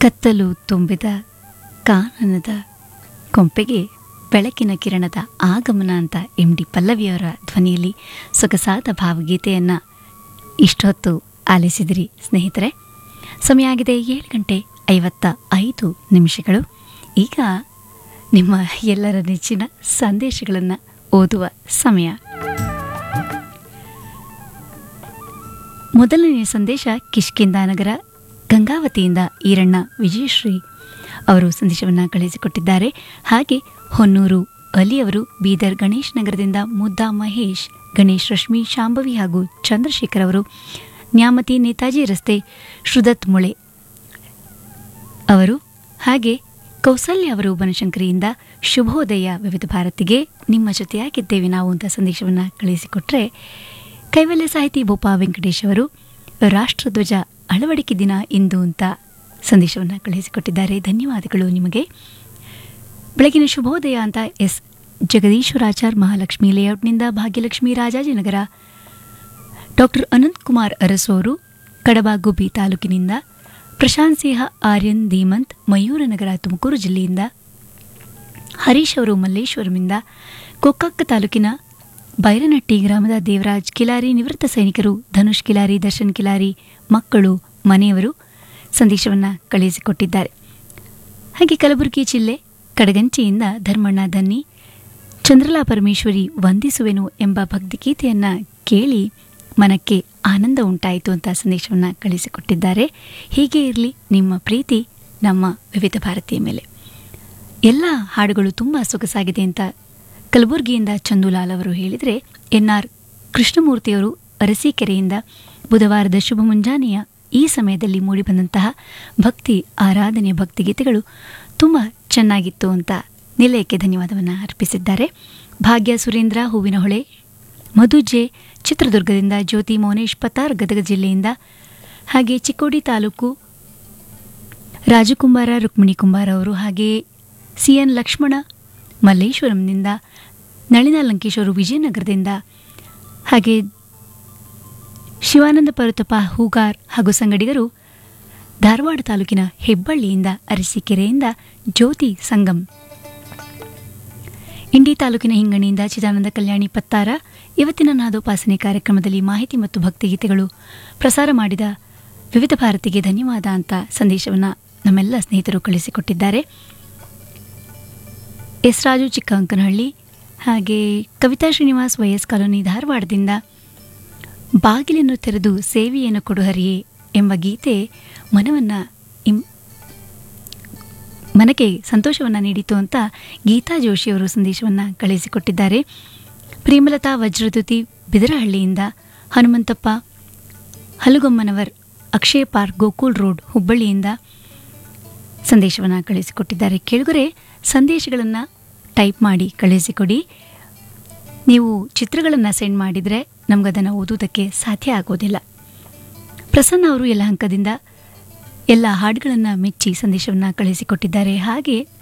ಕತ್ತಲು ತುಂಬಿದ ಕಾನನದ ಕೊಂಪೆಗೆ ಬೆಳಕಿನ ಕಿರಣದ ಆಗಮನ ಅಂತ ಎಂ ಡಿ ಪಲ್ಲವಿಯವರ ಧ್ವನಿಯಲ್ಲಿ ಸೊಗಸಾದ ಭಾವಗೀತೆಯನ್ನು ಇಷ್ಟೊತ್ತು ಆಲಿಸಿದಿರಿ ಸ್ನೇಹಿತರೆ ಸಮಯ ಆಗಿದೆ ಏಳು ಗಂಟೆ ಐವತ್ತ ಐದು ನಿಮಿಷಗಳು ಈಗ ನಿಮ್ಮ ಎಲ್ಲರ ನೆಚ್ಚಿನ ಸಂದೇಶಗಳನ್ನು ಓದುವ ಸಮಯ ಮೊದಲನೆಯ ಸಂದೇಶ ಕಿಷ್ಕಿಂದ ನಗರ ಗಂಗಾವತಿಯಿಂದ ಈರಣ್ಣ ವಿಜಯಶ್ರೀ ಅವರು ಸಂದೇಶವನ್ನು ಕಳುಹಿಸಿಕೊಟ್ಟಿದ್ದಾರೆ ಹಾಗೆ ಹೊನ್ನೂರು ಅಲಿ ಅವರು ಬೀದರ್ ಗಣೇಶ್ ನಗರದಿಂದ ಮುದ್ದಾ ಮಹೇಶ್ ಗಣೇಶ್ ರಶ್ಮಿ ಶಾಂಭವಿ ಹಾಗೂ ಚಂದ್ರಶೇಖರ್ ಅವರು ನ್ಯಾಮತಿ ನೇತಾಜಿ ರಸ್ತೆ ಶ್ರುದತ್ ಮುಳೆ ಅವರು ಹಾಗೆ ಕೌಸಲ್ಯ ಅವರು ಬನಶಂಕರಿಯಿಂದ ಶುಭೋದಯ ವಿವಿಧ ಭಾರತಿಗೆ ನಿಮ್ಮ ಜೊತೆಯಾಗಿದ್ದೇವೆ ನಾವು ಅಂತ ಸಂದೇಶವನ್ನು ಕಳುಹಿಸಿಕೊಟ್ರೆ ಕೈವಲ್ಯ ಸಾಹಿತಿ ಬೋಪಾ ವೆಂಕಟೇಶ್ ಅವರು ರಾಷ್ಟ್ರಧ್ವಜ ಅಳವಡಿಕೆ ದಿನ ಇಂದು ಅಂತ ಸಂದೇಶವನ್ನು ಕಳುಹಿಸಿಕೊಟ್ಟಿದ್ದಾರೆ ಧನ್ಯವಾದಗಳು ನಿಮಗೆ ಬೆಳಗಿನ ಶುಭೋದಯ ಅಂತ ಎಸ್ ಜಗದೀಶ್ವರಾಚಾರ್ ಮಹಾಲಕ್ಷ್ಮಿ ಲೇಔಟ್ನಿಂದ ಭಾಗ್ಯಲಕ್ಷ್ಮಿ ರಾಜಾಜಿನಗರ ಡಾಕ್ಟರ್ ಅನಂತ್ ಕುಮಾರ್ ಅರಸು ಅವರು ಕಡಬ ಗುಬ್ಬಿ ತಾಲೂಕಿನಿಂದ ಪ್ರಶಾಂತ್ ಸಿಂಹ ಆರ್ಯನ್ ಧೀಮಂತ್ ಮಯೂರನಗರ ತುಮಕೂರು ಜಿಲ್ಲೆಯಿಂದ ಹರೀಶ್ ಅವರು ಮಲ್ಲೇಶ್ವರಮಿಂದ ಕೊಕ್ಕಕ್ಕ ತಾಲೂಕಿನ ಬೈರನಟ್ಟಿ ಗ್ರಾಮದ ದೇವರಾಜ್ ಕಿಲಾರಿ ನಿವೃತ್ತ ಸೈನಿಕರು ಧನುಷ್ ಕಿಲಾರಿ ದರ್ಶನ್ ಕಿಲಾರಿ ಮಕ್ಕಳು ಮನೆಯವರು ಸಂದೇಶವನ್ನು ಕಳುಹಿಸಿಕೊಟ್ಟಿದ್ದಾರೆ ಹಾಗೆ ಕಲಬುರಗಿ ಜಿಲ್ಲೆ ಕಡಗಂಚಿಯಿಂದ ಧರ್ಮಣ್ಣ ಧನ್ನಿ ಚಂದ್ರಲಾ ಪರಮೇಶ್ವರಿ ವಂದಿಸುವೆನು ಎಂಬ ಭಕ್ತಿಗೀತೆಯನ್ನು ಕೇಳಿ ಮನಕ್ಕೆ ಆನಂದ ಉಂಟಾಯಿತು ಅಂತ ಸಂದೇಶವನ್ನು ಕಳಿಸಿಕೊಟ್ಟಿದ್ದಾರೆ ಹೀಗೆ ಇರಲಿ ನಿಮ್ಮ ಪ್ರೀತಿ ನಮ್ಮ ವಿವಿಧ ಭಾರತೀಯ ಮೇಲೆ ಎಲ್ಲ ಹಾಡುಗಳು ತುಂಬ ಸೊಗಸಾಗಿದೆ ಅಂತ ಕಲಬುರಗಿಯಿಂದ ಚಂದುಲಾಲ್ ಅವರು ಹೇಳಿದರೆ ಎನ್ ಆರ್ ಕೃಷ್ಣಮೂರ್ತಿಯವರು ಅರಸೀಕೆರೆಯಿಂದ ಬುಧವಾರದ ಶುಭ ಮುಂಜಾನೆಯ ಈ ಸಮಯದಲ್ಲಿ ಮೂಡಿಬಂದಂತಹ ಭಕ್ತಿ ಆರಾಧನೆಯ ಭಕ್ತಿಗೀತೆಗಳು ತುಂಬ ಚೆನ್ನಾಗಿತ್ತು ಅಂತ ನಿಲಯಕ್ಕೆ ಧನ್ಯವಾದವನ್ನು ಅರ್ಪಿಸಿದ್ದಾರೆ ಭಾಗ್ಯ ಸುರೇಂದ್ರ ಹೂವಿನಹೊಳೆ ಮಧು ಜೆ ಚಿತ್ರದುರ್ಗದಿಂದ ಜ್ಯೋತಿ ಮೌನೇಶ್ ಪತಾರ್ ಗದಗ ಜಿಲ್ಲೆಯಿಂದ ಹಾಗೆ ಚಿಕ್ಕೋಡಿ ತಾಲೂಕು ರಾಜಕುಂಬಾರ ರುಕ್ಮಿಣಿ ಕುಂಬಾರ ಅವರು ಹಾಗೆ ಸಿ ಎನ್ ಲಕ್ಷ್ಮಣ ಮಲ್ಲೇಶ್ವರಂನಿಂದ ನಳಿನ ಲಂಕೇಶ್ ಅವರು ವಿಜಯನಗರದಿಂದ ಹಾಗೆ ಶಿವಾನಂದ ಪರುತಪ್ಪ ಹೂಗಾರ್ ಹಾಗೂ ಸಂಗಡಿಗರು ಧಾರವಾಡ ತಾಲೂಕಿನ ಹೆಬ್ಬಳ್ಳಿಯಿಂದ ಅರಸೀಕೆರೆಯಿಂದ ಜ್ಯೋತಿ ಸಂಗಮ್ ಇಂಡಿ ತಾಲೂಕಿನ ಹಿಂಗಣಿಯಿಂದ ಚಿದಾನಂದ ಕಲ್ಯಾಣಿ ಪತ್ತಾರ ಇವತ್ತಿನ ನಾದೋಪಾಸನೆ ಕಾರ್ಯಕ್ರಮದಲ್ಲಿ ಮಾಹಿತಿ ಮತ್ತು ಭಕ್ತಿಗೀತೆಗಳು ಪ್ರಸಾರ ಮಾಡಿದ ವಿವಿಧ ಭಾರತಿಗೆ ಧನ್ಯವಾದ ಅಂತ ಸಂದೇಶವನ್ನು ನಮ್ಮೆಲ್ಲ ಸ್ನೇಹಿತರು ಕಳಿಸಿಕೊಟ್ಟಿದ್ದಾರೆ ಎಸ್ ರಾಜು ಚಿಕ್ಕಂಕನಹಳ್ಳಿ ಹಾಗೆ ಕವಿತಾ ಶ್ರೀನಿವಾಸ್ ವೈಎಸ್ ಕಾಲೋನಿ ಧಾರವಾಡದಿಂದ ಬಾಗಿಲನ್ನು ತೆರೆದು ಸೇವೆಯನ್ನು ಕೊಡು ಹರಿಯೇ ಎಂಬ ಗೀತೆ ಮನವನ್ನು ಇಂ ಮನಕ್ಕೆ ಸಂತೋಷವನ್ನು ನೀಡಿತು ಅಂತ ಗೀತಾ ಜೋಶಿಯವರು ಸಂದೇಶವನ್ನು ಕಳುಹಿಸಿಕೊಟ್ಟಿದ್ದಾರೆ ಪ್ರೇಮಲತಾ ವಜ್ರದುತಿ ಬಿದರಹಳ್ಳಿಯಿಂದ ಹನುಮಂತಪ್ಪ ಹಲುಗಮ್ಮನವರ್ ಅಕ್ಷಯ ಪಾರ್ಕ್ ಗೋಕುಲ್ ರೋಡ್ ಹುಬ್ಬಳ್ಳಿಯಿಂದ ಸಂದೇಶವನ್ನು ಕಳುಹಿಸಿಕೊಟ್ಟಿದ್ದಾರೆ ಕೇಳುಗರೆ ಸಂದೇಶಗಳನ್ನು ಟೈಪ್ ಮಾಡಿ ಕಳುಹಿಸಿಕೊಡಿ ನೀವು ಚಿತ್ರಗಳನ್ನು ಸೆಂಡ್ ಮಾಡಿದರೆ ನಮಗದನ್ನು ಓದುವುದಕ್ಕೆ ಸಾಧ್ಯ ಆಗೋದಿಲ್ಲ ಪ್ರಸನ್ನ ಅವರು ಎಲ್ಲ ಅಂಕದಿಂದ ಎಲ್ಲ ಹಾಡುಗಳನ್ನು ಮೆಚ್ಚಿ ಸಂದೇಶವನ್ನು ಕಳುಹಿಸಿಕೊಟ್ಟಿದ್ದಾರೆ ಹಾಗೆ